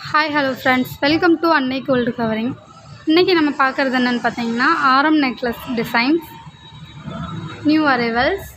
hi hello friends welcome to Annai gold covering இன்றைக்கி நம்ம பார்க்குறது என்னென்னு பார்த்தீங்கன்னா ஆரம் நெக்லஸ் டிசைன்ஸ் நியூ அரைவல்ஸ்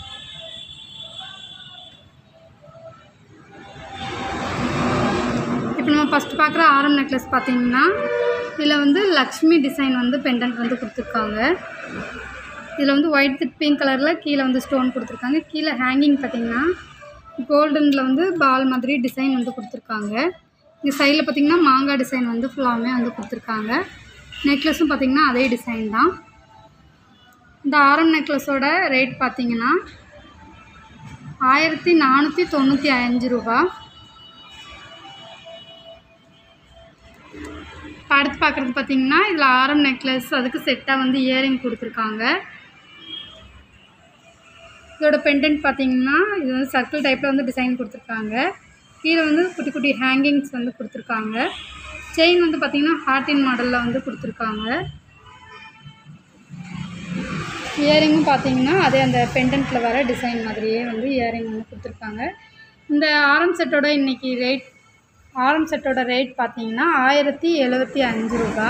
இப்போ நம்ம ஃபஸ்ட்டு பார்க்குற ஆரம் நெக்லஸ் பார்த்தீங்கன்னா இதில் வந்து லக்ஷ்மி டிசைன் வந்து பெண்டன்ட் வந்து கொடுத்துருக்காங்க இதில் வந்து ஒயிட் வித் பிங்க் கலரில் கீழே வந்து ஸ்டோன் கொடுத்துருக்காங்க கீழே ஹேங்கிங் பார்த்தீங்கன்னா கோல்டனில் வந்து பால் மாதிரி டிசைன் வந்து கொடுத்துருக்காங்க இந்த சைடில் பார்த்தீங்கன்னா மாங்காய் டிசைன் வந்து ஃபுல்லாமே வந்து கொடுத்துருக்காங்க நெக்லஸும் பார்த்தீங்கன்னா அதே டிசைன் தான் இந்த ஆரம் நெக்லஸோட ரேட் பார்த்தீங்கன்னா ஆயிரத்தி நானூற்றி தொண்ணூற்றி அஞ்சு ரூபா இப்போ அடுத்து பார்க்குறது பார்த்தீங்கன்னா இதில் ஆரம் நெக்லஸ் அதுக்கு செட்டாக வந்து இயரிங் கொடுத்துருக்காங்க இதோட பெண்டன்ட் பார்த்தீங்கன்னா இது வந்து சர்க்கிள் டைப்பில் வந்து டிசைன் கொடுத்துருக்காங்க கீழே வந்து குட்டி குட்டி ஹேங்கிங்ஸ் வந்து கொடுத்துருக்காங்க செயின் வந்து பார்த்திங்கன்னா ஹார்டின் மாடலில் வந்து கொடுத்துருக்காங்க இயரிங்கும் பார்த்தீங்கன்னா அதே அந்த பெண்டன்ட்டில் வர டிசைன் மாதிரியே வந்து இயரிங் வந்து கொடுத்துருக்காங்க இந்த ஆரம் செட்டோட இன்றைக்கி ரேட் ஆரம் செட்டோட ரேட் பார்த்தீங்கன்னா ஆயிரத்தி எழுபத்தி அஞ்சு ரூபா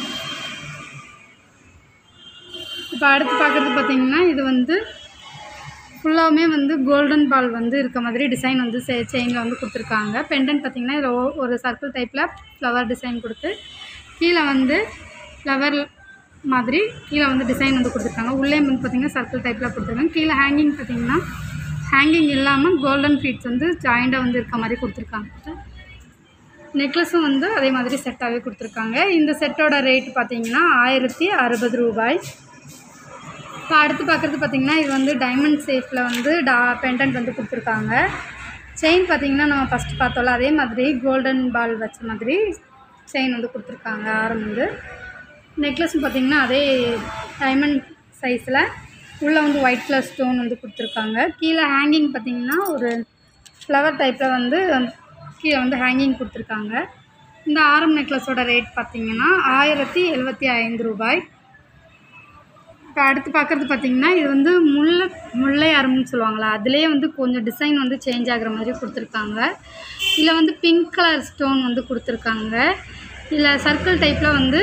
இப்போ அடுத்து பார்க்குறது பார்த்தீங்கன்னா இது வந்து ஃபுல்லாகவுமே வந்து கோல்டன் பால் வந்து இருக்க மாதிரி டிசைன் வந்து செ செயினில் வந்து கொடுத்துருக்காங்க பெண்டன்ட் பார்த்திங்கன்னா இதில் ஒ- ஒரு சர்க்கிள் டைப்பில் ஃப்ளவர் டிசைன் கொடுத்து கீழே வந்து ஃப்ளவர் மாதிரி கீழே வந்து டிசைன் வந்து கொடுத்துருக்காங்க உள்ளே வந்து பார்த்திங்கன்னா சர்க்கிள் டைப்பில் கொடுத்துருக்காங்க கீழே ஹேங்கிங் பார்த்திங்கன்னா ஹேங்கிங் இல்லாமல் கோல்டன் ஃபீட்ஸ் வந்து ஜாயிண்டாக வந்து இருக்க மாதிரி கொடுத்துருக்காங்க நெக்லஸும் வந்து அதே மாதிரி செட்டாகவே கொடுத்துருக்காங்க இந்த செட்டோட ரேட் பார்த்தீங்கன்னா ஆயிரத்தி அறுபது ரூபாய் இப்போ அடுத்து பார்க்குறது பார்த்தீங்கன்னா இது வந்து டைமண்ட் சேஃபில் வந்து டா பெண்டன்ட் வந்து கொடுத்துருக்காங்க செயின் பார்த்தீங்கன்னா நம்ம ஃபஸ்ட்டு பார்த்தோம்ல அதே மாதிரி கோல்டன் பால் வச்ச மாதிரி செயின் வந்து கொடுத்துருக்காங்க ஆரம் வந்து நெக்லஸும் பார்த்தீங்கன்னா அதே டைமண்ட் சைஸில் உள்ளே வந்து ஒயிட் கலர் ஸ்டோன் வந்து கொடுத்துருக்காங்க கீழே ஹேங்கிங் பார்த்தீங்கன்னா ஒரு ஃப்ளவர் டைப்பில் வந்து கீழே வந்து ஹேங்கிங் கொடுத்துருக்காங்க இந்த ஆரம் நெக்லஸோட ரேட் பார்த்தீங்கன்னா ஆயிரத்தி எழுபத்தி ஐந்து ரூபாய் இப்போ அடுத்து பார்க்குறது பார்த்தீங்கன்னா இது வந்து முல்லை முல்லை அரும்புன்னு சொல்லுவாங்களா அதுலேயே வந்து கொஞ்சம் டிசைன் வந்து சேஞ்ச் ஆகுற மாதிரி கொடுத்துருக்காங்க இதில் வந்து பிங்க் கலர் ஸ்டோன் வந்து கொடுத்துருக்காங்க இதில் சர்க்கிள் டைப்பில் வந்து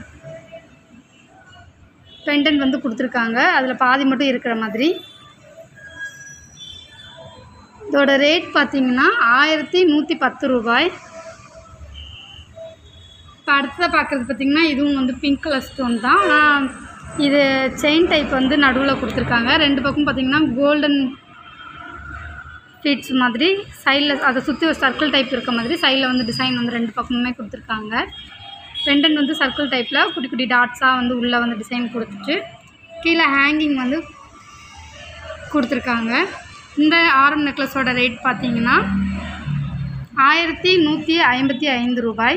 பெண்டன்ட் வந்து கொடுத்துருக்காங்க அதில் பாதி மட்டும் இருக்கிற மாதிரி இதோட ரேட் பார்த்தீங்கன்னா ஆயிரத்தி நூற்றி பத்து ரூபாய் இப்போ அடுத்ததாக பார்க்குறது பார்த்திங்கன்னா இதுவும் வந்து பிங்க் கலர் ஸ்டோன் தான் ஆனால் இது செயின் டைப் வந்து நடுவில் கொடுத்துருக்காங்க ரெண்டு பக்கம் பார்த்திங்கன்னா கோல்டன் ஃபீட்ஸ் மாதிரி சைடில் அதை சுற்றி ஒரு சர்க்கிள் டைப் இருக்க மாதிரி சைடில் வந்து டிசைன் வந்து ரெண்டு பக்கமுமே கொடுத்துருக்காங்க பெண்டன்ட் வந்து சர்க்கிள் டைப்பில் குட்டி குட்டி டாட்ஸாக வந்து உள்ளே வந்து டிசைன் கொடுத்துட்டு கீழே ஹேங்கிங் வந்து கொடுத்துருக்காங்க இந்த ஆரம் நெக்லஸோட ரேட் பார்த்தீங்கன்னா ஆயிரத்தி நூற்றி ஐம்பத்தி ஐந்து ரூபாய்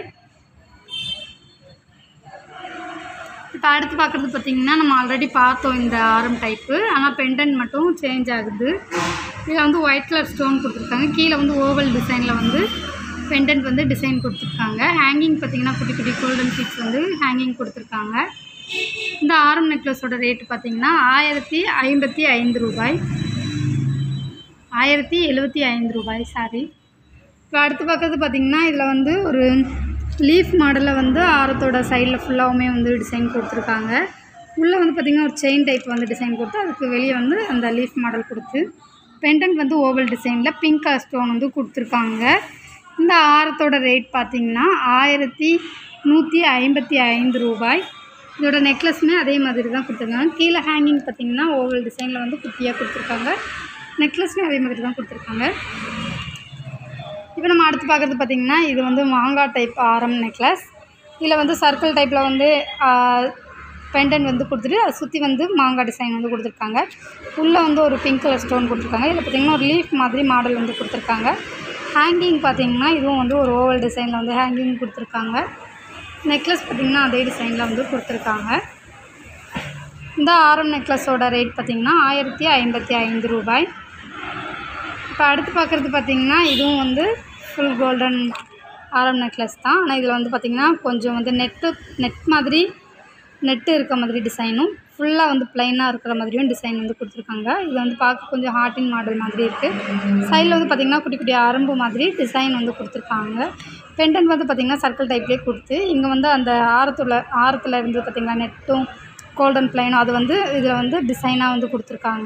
இப்போ அடுத்து பார்க்குறது பார்த்தீங்கன்னா நம்ம ஆல்ரெடி பார்த்தோம் இந்த ஆரம் டைப்பு ஆனால் பெண்டன்ட் மட்டும் சேஞ்ச் ஆகுது இதில் வந்து ஒயிட் கலர் ஸ்டோன் கொடுத்துருக்காங்க கீழே வந்து ஓவல் டிசைனில் வந்து பெண்டன்ட் வந்து டிசைன் கொடுத்துருக்காங்க ஹேங்கிங் பார்த்தீங்கன்னா குட்டி குட்டி கோல்டன் ஃபீட்ஸ் வந்து ஹேங்கிங் கொடுத்துருக்காங்க இந்த ஆரம் நெக்லஸோட ரேட்டு பார்த்தீங்கன்னா ஆயிரத்தி ஐம்பத்தி ஐந்து ரூபாய் ஆயிரத்தி எழுபத்தி ஐந்து ரூபாய் சாரி இப்போ அடுத்து பார்க்குறது பார்த்திங்கன்னா இதில் வந்து ஒரு லீஃப் மாடலில் வந்து ஆரத்தோட சைடில் ஃபுல்லாகவுமே வந்து டிசைன் கொடுத்துருக்காங்க உள்ளே வந்து பார்த்திங்கன்னா ஒரு செயின் டைப் வந்து டிசைன் கொடுத்து அதுக்கு வெளியே வந்து அந்த லீஃப் மாடல் கொடுத்து பெண்டன்ட் வந்து ஓவல் டிசைனில் பிங்க் கலர் ஸ்டோன் வந்து கொடுத்துருக்காங்க இந்த ஆரத்தோட ரேட் பார்த்திங்கன்னா ஆயிரத்தி நூற்றி ஐம்பத்தி ஐந்து ரூபாய் இதோட நெக்லஸுமே அதே மாதிரி தான் கொடுத்துருக்காங்க கீழே ஹேங்கிங் பார்த்திங்கன்னா ஓவல் டிசைனில் வந்து குட்டியாக கொடுத்துருக்காங்க நெக்லஸுமே அதே மாதிரி தான் கொடுத்துருக்காங்க இப்போ நம்ம அடுத்து பார்க்குறது பார்த்திங்கன்னா இது வந்து மாங்காய் டைப் ஆரம் நெக்லஸ் இதில் வந்து சர்க்கிள் டைப்பில் வந்து பெண்டன் வந்து கொடுத்துட்டு அதை சுற்றி வந்து மாங்காய் டிசைன் வந்து கொடுத்துருக்காங்க உள்ளே வந்து ஒரு பிங்க் கலர் ஸ்டோன் கொடுத்துருக்காங்க இதில் பார்த்திங்கன்னா ஒரு லீஃப் மாதிரி மாடல் வந்து கொடுத்துருக்காங்க ஹேங்கிங் பார்த்திங்கன்னா இதுவும் வந்து ஒரு ஓவல் டிசைனில் வந்து ஹேங்கிங் கொடுத்துருக்காங்க நெக்லஸ் பார்த்திங்கன்னா அதே டிசைனில் வந்து கொடுத்துருக்காங்க இந்த ஆரம் நெக்லஸோட ரேட் பார்த்திங்கன்னா ஆயிரத்தி ஐம்பத்தி ஐந்து ரூபாய் இப்போ அடுத்து பார்க்குறது பார்த்திங்கன்னா இதுவும் வந்து ஃபுல் கோல்டன் ஆரம் நெக்லஸ் தான் ஆனால் இதில் வந்து பார்த்திங்கன்னா கொஞ்சம் வந்து நெட்டு நெட் மாதிரி நெட்டு இருக்க மாதிரி டிசைனும் ஃபுல்லாக வந்து ப்ளைனாக இருக்கிற மாதிரியும் டிசைன் வந்து கொடுத்துருக்காங்க இது வந்து பார்க்க கொஞ்சம் ஹார்டின் மாடல் மாதிரி இருக்குது சைடில் வந்து பார்த்திங்கன்னா குட்டி குட்டி அரும்பு மாதிரி டிசைன் வந்து கொடுத்துருக்காங்க பெண்டன்ட் வந்து பார்த்திங்கன்னா சர்க்கிள் டைப்லேயே கொடுத்து இங்கே வந்து அந்த ஆரத்துல ஆரத்தில் இருந்து பார்த்திங்கன்னா நெட்டும் கோல்டன் பிளைனும் அது வந்து இதில் வந்து டிசைனாக வந்து கொடுத்துருக்காங்க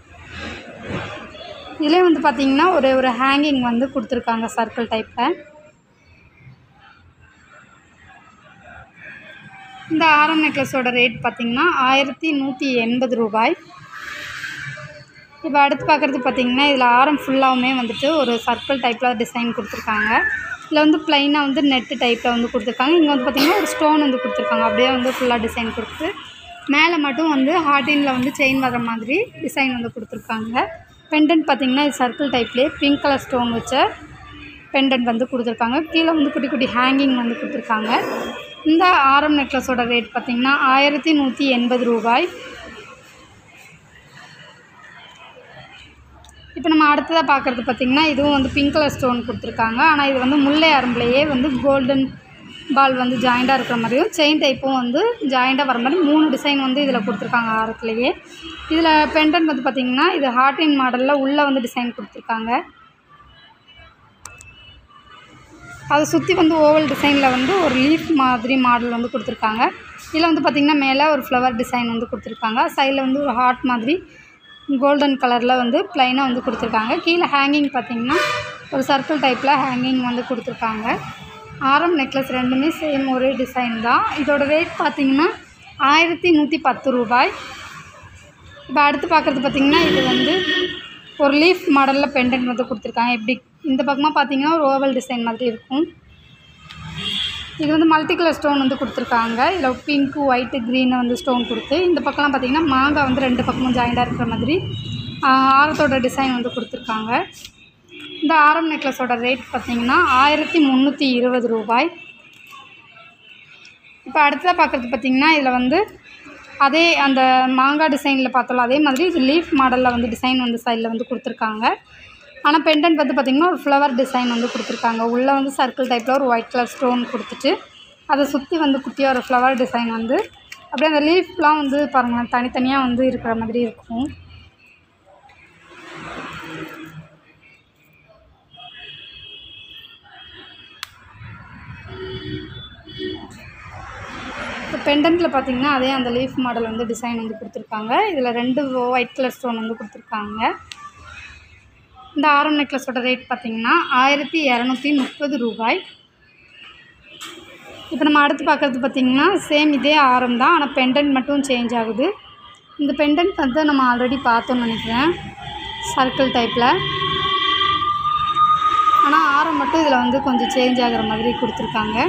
இதுலேயே வந்து பார்த்திங்கன்னா ஒரு ஒரு ஹேங்கிங் வந்து கொடுத்துருக்காங்க சர்க்கிள் டைப்பில் இந்த ஆரம் நெக்லஸோட ரேட் பார்த்திங்கன்னா ஆயிரத்தி நூற்றி எண்பது ரூபாய் இப்போ அடுத்து பார்க்குறது பார்த்திங்கன்னா இதில் ஆரம் ஃபுல்லாகவுமே வந்துட்டு ஒரு சர்க்கிள் டைப்பில் டிசைன் கொடுத்துருக்காங்க இதில் வந்து ப்ளைனாக வந்து நெட்டு டைப்பில் வந்து கொடுத்துருக்காங்க இங்கே வந்து பார்த்திங்கன்னா ஒரு ஸ்டோன் வந்து கொடுத்துருக்காங்க அப்படியே வந்து ஃபுல்லாக டிசைன் கொடுத்து மேலே மட்டும் வந்து ஹார்டினில் வந்து செயின் வர மாதிரி டிசைன் வந்து கொடுத்துருக்காங்க பெண்டன்ட் பார்த்திங்கன்னா இது சர்க்கிள் டைப்லேயே பிங்க் கலர் ஸ்டோன் வச்ச பெண்டன்ட் வந்து கொடுத்துருக்காங்க கீழே வந்து குட்டி குட்டி ஹேங்கிங் வந்து கொடுத்துருக்காங்க இந்த ஆரம் நெக்லஸோட ரேட் பார்த்திங்கன்னா ஆயிரத்தி நூற்றி எண்பது ரூபாய் இப்போ நம்ம அடுத்ததாக பார்க்குறது பார்த்திங்கன்னா இதுவும் வந்து பிங்க் கலர் ஸ்டோன் கொடுத்துருக்காங்க ஆனால் இது வந்து முல்லை அரும்புலையே வந்து கோல்டன் பால் வந்து ஜாயிண்டாக இருக்கிற மாதிரியும் செயின் டைப்பும் வந்து ஜாயிண்டாக வர மாதிரி மூணு டிசைன் வந்து இதில் கொடுத்துருக்காங்க ஆரத்துலேயே இதில் பெண்டன் வந்து பார்த்திங்கன்னா இது ஹார்டின் மாடலில் உள்ளே வந்து டிசைன் கொடுத்துருக்காங்க அதை சுற்றி வந்து ஓவல் டிசைனில் வந்து ஒரு லீஃப் மாதிரி மாடல் வந்து கொடுத்துருக்காங்க இதில் வந்து பார்த்திங்கன்னா மேலே ஒரு ஃப்ளவர் டிசைன் வந்து கொடுத்துருக்காங்க சைடில் வந்து ஒரு ஹார்ட் மாதிரி கோல்டன் கலரில் வந்து ப்ளைனாக வந்து கொடுத்துருக்காங்க கீழே ஹேங்கிங் பார்த்திங்கன்னா ஒரு சர்க்கிள் டைப்பில் ஹேங்கிங் வந்து கொடுத்துருக்காங்க ஆரம் நெக்லஸ் ரெண்டுமே சேம் ஒரே டிசைன் தான் இதோட ரேட் பார்த்திங்கன்னா ஆயிரத்தி நூற்றி பத்து ரூபாய் இப்போ அடுத்து பார்க்குறது பார்த்திங்கன்னா இது வந்து ஒரு லீஃப் மாடலில் பெண்டன்ட் வந்து கொடுத்துருக்காங்க எப்படி இந்த பக்கமாக பார்த்தீங்கன்னா ஒரு ஓவல் டிசைன் மாதிரி இருக்கும் இது வந்து மல்டி கலர் ஸ்டோன் வந்து கொடுத்துருக்காங்க இதில் பிங்க்கு ஒயிட்டு க்ரீனை வந்து ஸ்டோன் கொடுத்து இந்த பக்கம்லாம் பார்த்தீங்கன்னா மாங்காய் வந்து ரெண்டு பக்கமும் ஜாயிண்டாக இருக்கிற மாதிரி ஆஹ், ஆரத்தோட டிசைன் வந்து கொடுத்துருக்காங்க இந்த ஆரம் நெக்லஸோட ரேட் பார்த்தீங்கன்னா ஆயிரத்தி முந்நூற்றி இருபது ரூபாய் இப்போ அடுத்ததாக பார்க்குறது பார்த்தீங்கன்னா இதில் வந்து அதே அந்த மாங்காய் டிசைனில் பார்த்தோம்ல அதே மாதிரி இது லீஃப் மாடலில் வந்து டிசைன் வந்து சைடில் வந்து கொடுத்துருக்காங்க ஆனால் பெண்டன்ட் வந்து பார்த்திங்கன்னா ஒரு ஃப்ளவர் டிசைன் வந்து கொடுத்துருக்காங்க உள்ளே வந்து சர்க்கிள் டைப்பில் ஒரு ஒயிட் கலர் ஸ்டோன் கொடுத்துட்டு அதை சுற்றி வந்து குட்டியாக ஒரு ஃப்ளவர் டிசைன் வந்து அப்படியே அந்த லீஃப்லாம் வந்து பாருங்களேன் தனித்தனியாக வந்து இருக்கிற மாதிரி இருக்கும் இப்போ பெண்டன்ட்டில் பார்த்தீங்கன்னா அதே அந்த லீஃப் மாடல் வந்து டிசைன் வந்து கொடுத்துருக்காங்க இதில் ரெண்டு ஒயிட் கலர் ஸ்டோன் வந்து கொடுத்துருக்காங்க இந்த ஆரம் நெக்லஸோட ரேட் பார்த்தீங்கன்னா ஆயிரத்தி இரநூத்தி முப்பது ரூபாய் இப்போ நம்ம அடுத்து பார்க்குறது பார்த்திங்கன்னா சேம் இதே ஆரம் தான் ஆனால் பெண்டன்ட் மட்டும் சேஞ்ச் ஆகுது இந்த பெண்டன்ட் வந்து நம்ம ஆல்ரெடி பார்த்தோம்னு நினைக்கிறேன் சர்க்கிள் டைப்பில் ஆனால் ஆரம் மட்டும் இதில் வந்து கொஞ்சம் சேஞ்ச் ஆகிற மாதிரி கொடுத்துருக்காங்க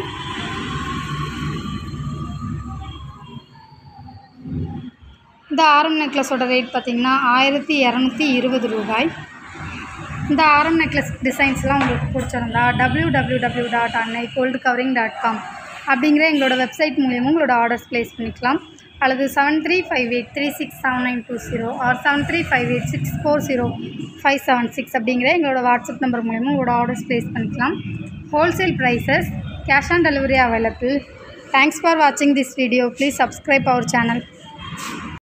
இந்த ஆரம் நெக்லஸோட ரேட் பார்த்திங்கன்னா ஆயிரத்தி இரநூத்தி இருபது ரூபாய் இந்த ஆரம் நெக்லஸ் டிசைன்ஸ்லாம் உங்களுக்கு பிடிச்சிருந்தா W W W dot Annai gold covering dot com அப்படிங்கிற எங்களோட வெப்சைட் மூலியமாக உங்களோட ஆர்டர்ஸ் ப்ளேஸ் பண்ணிக்கலாம் அல்லது seven three five eight three six seven nine two zero or seven three five eight six four zero five seven six அப்படிங்கிற எங்களோட WhatsApp number மூலியமாக உங்களோட ஆர்டர்ஸ் ப்ளேஸ் பண்ணிக்கலாம் wholesale prices cash on delivery available thanks for வாட்சிங் this video please subscribe our channel